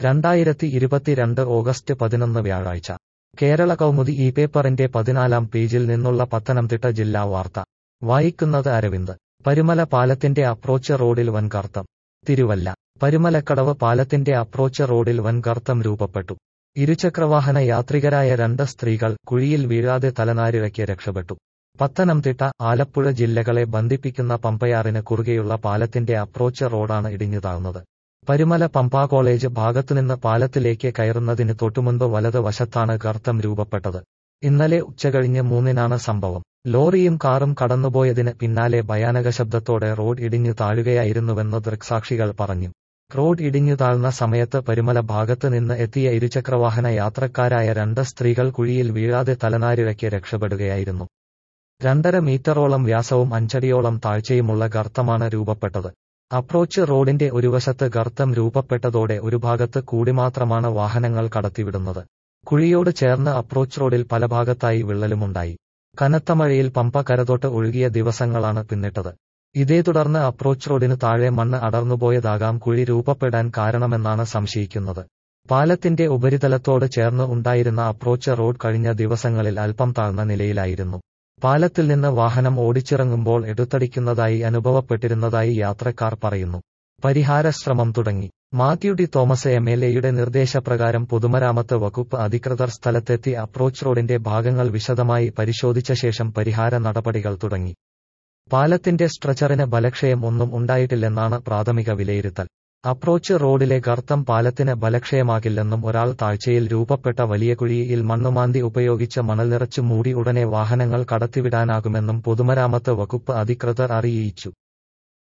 രണ്ടായിരത്തി ഇരുപത്തിരണ്ട് ഓഗസ്റ്റ് പതിനൊന്ന് വ്യാഴാഴ്ച കേരള കൗമുദി ഈ പേപ്പറിന്റെ പതിനാലാം പേജിൽ നിന്നുള്ള പത്തനംതിട്ട ജില്ലാ വാർത്ത വായിക്കുന്നത് അരവിന്ദ് പരുമല പാലത്തിന്റെ അപ്രോച്ച് റോഡിൽ വൻ ഗർത്തം തിരുവല്ല പരുമലക്കടവ് പാലത്തിന്റെ അപ്രോച്ച് റോഡിൽ വൻ ഗർത്തം രൂപപ്പെട്ടു ഇരുചക്രവാഹന യാത്രികരായ രണ്ട് സ്ത്രീകൾ കുഴിയിൽ വീഴാതെ തലനാരിഴയ്ക്ക് രക്ഷപ്പെട്ടു പത്തനംതിട്ട ആലപ്പുഴ ജില്ലകളെ ബന്ധിപ്പിക്കുന്ന പമ്പയാറിന് കുറുകെയുള്ള പാലത്തിന്റെ അപ്രോച്ച് റോഡാണ് ഇടിഞ്ഞു താഴ്ന്നത് പരുമല പമ്പ കോളേജ് ഭാഗത്തുനിന്ന് പാലത്തിലേക്ക് കയറുന്നതിന് തൊട്ടുമുൻപ് വലത് വശത്താണ് ഗർത്തം രൂപപ്പെട്ടത് ഇന്നലെ ഉച്ചകഴിഞ്ഞ് മൂന്നിനാണ് സംഭവം ലോറിയും കാറും കടന്നുപോയതിന് പിന്നാലെ ഭയാനക ശബ്ദത്തോടെ റോഡ് ഇടിഞ്ഞു താഴുകയായിരുന്നുവെന്ന് ദൃക്സാക്ഷികൾ പറഞ്ഞു റോഡ് ഇടിഞ്ഞു താഴ്ന്ന സമയത്ത് പരുമല ഭാഗത്ത് നിന്ന് എത്തിയ ഇരുചക്രവാഹന യാത്രക്കാരായ രണ്ട് സ്ത്രീകൾ കുഴിയിൽ വീഴാതെ തലനാരിഴയ്ക്ക് രക്ഷപ്പെടുകയായിരുന്നു രണ്ടര മീറ്ററോളം വ്യാസവും അഞ്ചടിയോളം താഴ്ചയുമുള്ള ഗർത്തമാണ് രൂപപ്പെട്ടത് അപ്രോച്ച് റോഡിന്റെ ഒരു വശത്ത് ഗർത്തം രൂപപ്പെട്ടതോടെ ഒരു ഭാഗത്ത് കൂടി മാത്രമാണ് വാഹനങ്ങൾ കടത്തിവിടുന്നത് കുഴിയോട് ചേർന്ന് അപ്രോച്ച് റോഡിൽ പല ഭാഗത്തായി വിള്ളലുമുണ്ടായി കനത്ത മഴയിൽ പമ്പ കരതൊട്ട് ഒഴുകിയ ദിവസങ്ങളാണ് പിന്നിട്ടത് ഇതേ തുടർന്ന് അപ്രോച്ച് റോഡിന് താഴെ മണ്ണ് അടർന്നുപോയതാകാം കുഴി രൂപപ്പെടാൻ കാരണമെന്നാണ് സംശയിക്കുന്നത് പാലത്തിന്റെ ഉപരിതലത്തോട് ചേർന്ന് ഉണ്ടായിരുന്ന അപ്രോച്ച് റോഡ് കഴിഞ്ഞ ദിവസങ്ങളിൽ അല്പം താഴ്ന്ന നിലയിലായിരുന്നു പാലത്തിൽ നിന്ന് വാഹനം ഓടിച്ചിറങ്ങുമ്പോൾ എടുത്തടിക്കുന്നതായി അനുഭവപ്പെട്ടിരുന്നതായി യാത്രക്കാർ പറയുന്നു പരിഹാര ശ്രമം തുടങ്ങി Mathew T Thomas M L എയുടെ നിർദ്ദേശപ്രകാരം പൊതുമരാമത്ത് വകുപ്പ് അധികൃതർ സ്ഥലത്തെത്തി അപ്രോച്ച് റോഡിന്റെ ഭാഗങ്ങൾ വിശദമായി പരിശോധിച്ച ശേഷം പരിഹാര നടപടികൾ തുടങ്ങി പാലത്തിന്റെ സ്ട്രച്ചറിന് ബലക്ഷയം ഒന്നും ഉണ്ടായിട്ടില്ലെന്നാണ് പ്രാഥമിക വിലയിരുത്തൽ അപ്രോച്ച് റോഡിലെ ഗർത്തം പാലത്തിന് ബലക്ഷയമാകില്ലെന്നും ഒരാൾ താഴ്ചയിൽ രൂപപ്പെട്ട വലിയ കുഴിയിൽ മണ്ണുമാന്തി ഉപയോഗിച്ച് മണൽ നിറച്ചു മൂടി ഉടനെ വാഹനങ്ങൾ കടത്തിവിടാനാകുമെന്നും പൊതുമരാമത്ത് വകുപ്പ് അധികൃതർ അറിയിച്ചു